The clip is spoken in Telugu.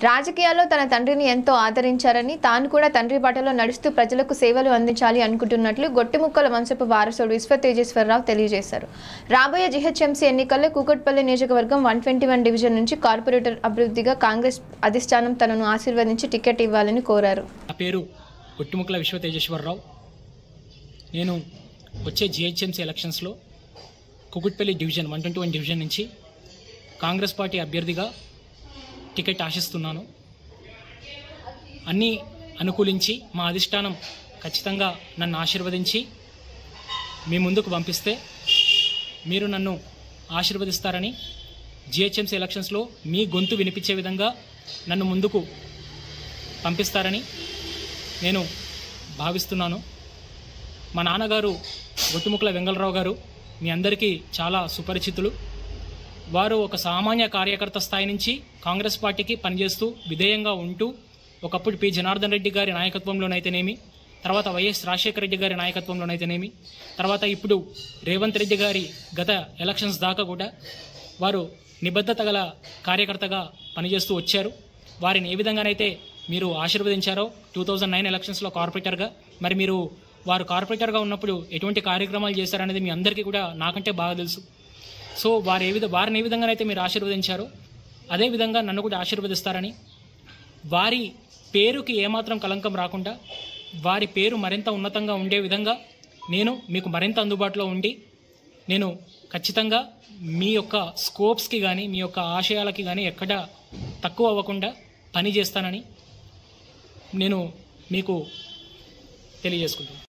రాజకీయాల్లో తన తండ్రిని ఎంతో ఆదరించారని తాను కూడా తండ్రి బాటలో నడుస్తూ ప్రజలకు సేవలు అందించాలి అనుకుంటున్నట్లు గొట్టిముక్కల వంశపు వారసుడు విశ్వ తేజేశ్వరరావు తెలియజేశారు రాబోయే జీహెచ్ఎంసీ ఎన్నికల్లో కూకట్పల్లి నియోజకవర్గం వన్ ట్వంటీ వన్ డివిజన్ నుంచి కార్పొరేటర్ అభివృద్ధిగా కాంగ్రెస్ అధిష్టానం తనను ఆశీర్వదించి టికెట్ ఇవ్వాలని కోరారు నా పేరు ఒట్టిముక్కల విశ్వ తేజేశ్వరరావు నేను వచ్చే జిహెచ్ఎంసీ ఎలక్షన్స్లో Kukatpally division one twenty one division నుంచి కాంగ్రెస్ పార్టీ అభ్యర్థిగా టికెట్ ఆశిస్తున్నాను అన్నీ అనుకూలించి మా అధిష్టానం ఖచ్చితంగా నన్ను ఆశీర్వదించి మీ ముందుకు పంపిస్తే మీరు నన్ను ఆశీర్వదిస్తారని జిహెచ్ఎంసీ ఎలక్షన్స్లో మీ గొంతు వినిపించే విధంగా నన్ను ముందుకు పంపిస్తారని నేను భావిస్తున్నాను మా నాన్నగారు గొట్టుముక్కల వెంగళరావు గారు మీ అందరికీ చాలా సుపరిచితులు వారు ఒక సామాన్య కార్యకర్త స్థాయి నుంచి కాంగ్రెస్ పార్టీకి పనిచేస్తూ విధేయంగా ఉంటూ ఒకప్పుడు పి జనార్దన్ రెడ్డి గారి నాయకత్వంలోనైతేనేమి తర్వాత వైఎస్ రాజశేఖర రెడ్డి గారి నాయకత్వంలోనైతేనేమి తర్వాత ఇప్పుడు రేవంత్ రెడ్డి గారి గత ఎలక్షన్స్ దాకా కూడా వారు నిబద్ధత గల కార్యకర్తగా పనిచేస్తూ వచ్చారు వారిని ఏ విధంగానైతే మీరు ఆశీర్వదించారో టూ థౌజండ్ నైన్ ఎలక్షన్స్లో కార్పొరేటర్గా మరి మీరు వారు కార్పొరేటర్గా ఉన్నప్పుడు ఎటువంటి కార్యక్రమాలు చేశారనేది మీ అందరికీ కూడా నాకంటే బాగా తెలుసు సో వారు ఏ విధ వారిని ఏ విధంగానైతే మీరు ఆశీర్వదించారో అదే విధంగా నన్ను కూడా ఆశీర్వదిస్తారని వారి పేరుకి ఏమాత్రం కలంకం రాకుండా వారి పేరు మరింత ఉన్నతంగా ఉండే విధంగా నేను మీకు మరింత అందుబాటులో ఉండి నేను ఖచ్చితంగా మీ యొక్క స్కోప్స్కి కానీ మీ యొక్క ఆశయాలకి కానీ ఎక్కడ తక్కువ అవ్వకుండా పని చేస్తానని నేను మీకు తెలియజేసుకుంటాను